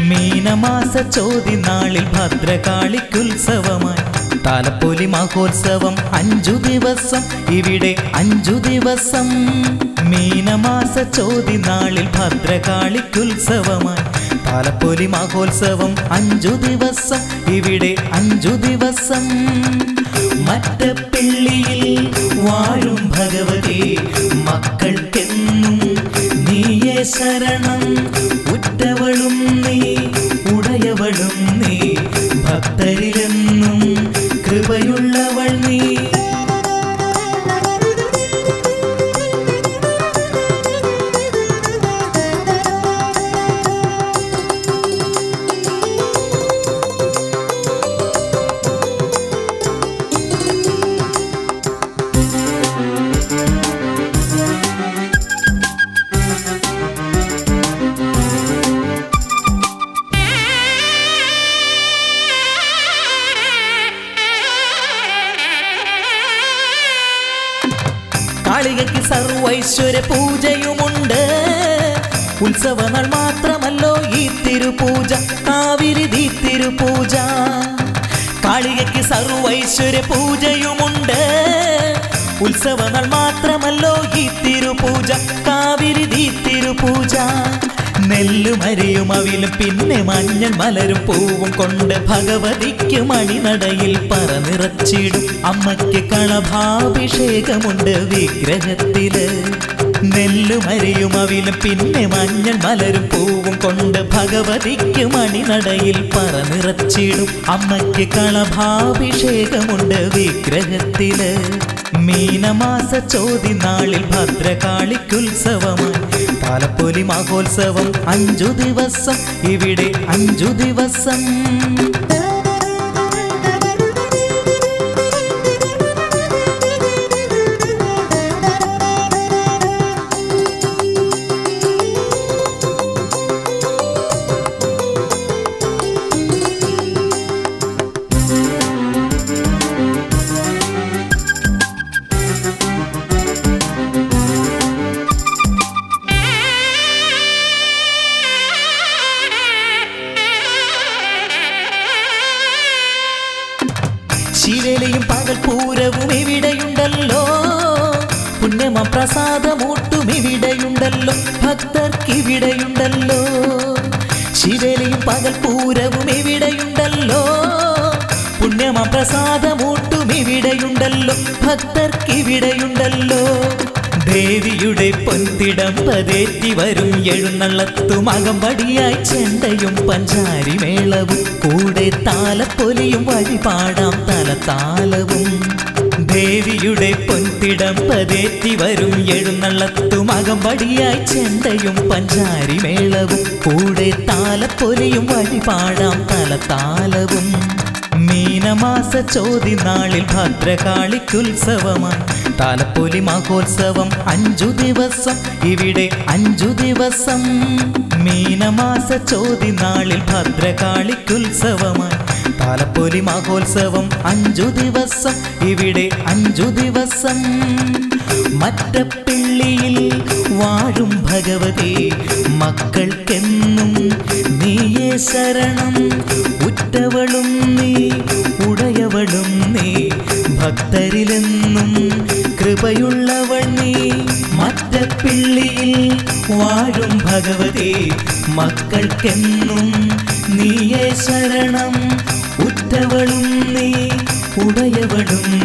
മീനമാസ ചോതി നാളിൽ ഭദ്രകാളിക്കുത്സവമായി താലപ്പൊലി മഹോത്സവം അഞ്ചു ദിവസം ഇവിടെ അഞ്ചു ദിവസം മീനമാസ ചോതി നാളിൽ ഭദ്രകാളിക്കുത്സവമായി താലപ്പൊലി മഹോത്സവം അഞ്ചു ദിവസം ഇവിടെ അഞ്ചു ദിവസം മറ്റപ്പിള്ളിയിൽ വാഴും ഭഗവതി മക്കൾക്കെന്നും നീയേ ശരണം ഉറ്റവളും നീ ഉടയവളും നീ ഭക്തരിലെന്നും കൃപയുള്ളവൾ നീ കാളികയ്ക്ക് സർവൈശ്വര്യ പൂജയുമുണ്ട് ഉത്സവങ്ങൾ മാത്രമല്ലോ ഈ തിരുപൂജ കാവിരി ദീ തിരുപൂജ കാളികയ്ക്ക് സർവൈശ്വര്യ പൂജയുമുണ്ട് ഉത്സവങ്ങൾ മാത്രമല്ലോ ഈ തിരുപൂജ കാവിരി ദീ തിരുപൂജ നെല്ലുമരിയും അവിലും പിന്നെ മഞ്ഞൾ മലരും പൂവും കൊണ്ട് ഭഗവതിക്ക് മണിനടയിൽ പറനിറച്ചിടും അമ്മയ്ക്ക് കളഭാഭിഷേകമുണ്ട് വിഗ്രഹത്തില് നെല്ലുമരിയും അവിലും പിന്നെ മഞ്ഞൾ മലരും പൂവും കൊണ്ട് ഭഗവതിക്ക് മണിനടയിൽ പറനിറച്ചിടും അമ്മയ്ക്ക് കളഭാഭിഷേകമുണ്ട് വിഗ്രഹത്തില് മീനമാസ ചോതി നാളിൽ ഭദ്രകാളിക്കുത്സവമായി താലപ്പൊലി മഹോത്സവം അഞ്ചു ദിവസം ഇവിടെ അഞ്ചു ദിവസം ശിവലയും പകൽപൂരവും ഇവിടെയുണ്ടല്ലോ പുണ്യമ പ്രസാദമൂട്ടും ഇവിടെയുണ്ടല്ലോ ഭക്തർക്കിവിടെയുണ്ടല്ലോ ശിവലയും പകൽപൂരവും ഇവിടെയുണ്ടല്ലോ പുണ്യമ പ്രസാദമൂട്ടും ഇവിടെയുണ്ടല്ലോ ഭക്തർക്കിവിടെയുണ്ടല്ലോ ദേവിയുടെ പൊൻതിടം പതേറ്റി വരും എഴുന്നള്ളത്തും അകമ്പടിയായി ചെണ്ടയും പഞ്ചാരി മേളവും കൂടെ താലപ്പൊലിയും വഴിപാടാം തലത്താലവും ദേവിയുടെ പൊൻതിടം പതേറ്റി വരും എഴുന്നള്ളത്തും അകമ്പടിയായി ചെണ്ടയും പഞ്ചാരി മേളവും കൂടെ താലപ്പൊലിയും വഴിപാടാം തലത്താലവും മീനമാസ ചോതി നാളിൽ ഭദ്രകാളിക്കുത്സവമായി താലപ്പൊലി മഹോത്സവം അഞ്ചു ദിവസം ഇവിടെ അഞ്ചു ദിവസം മീനമാസ ചോതി നാളിൽ ഭദ്രകാളിക്കുത്സവമായി താലപ്പൊലി മഹോത്സവം അഞ്ചു ദിവസം ഇവിടെ അഞ്ചു ദിവസം മറ്റപ്പിള്ളിയിൽ വാഴും ഭഗവതി മക്കൾക്കെന്നും നീയേ ശരണം ഉറ്റവളും നീ ഉടയവളും നീ ഭക്തരിലെന്നും കൃപയുള്ളവൾ നീ മറ്റപ്പിള്ളിയിൽ വാഴും ഭഗവതി മക്കൾക്കെന്നും നീയേ ശരണം ഉറ്റവളും നീ ഉടയവളും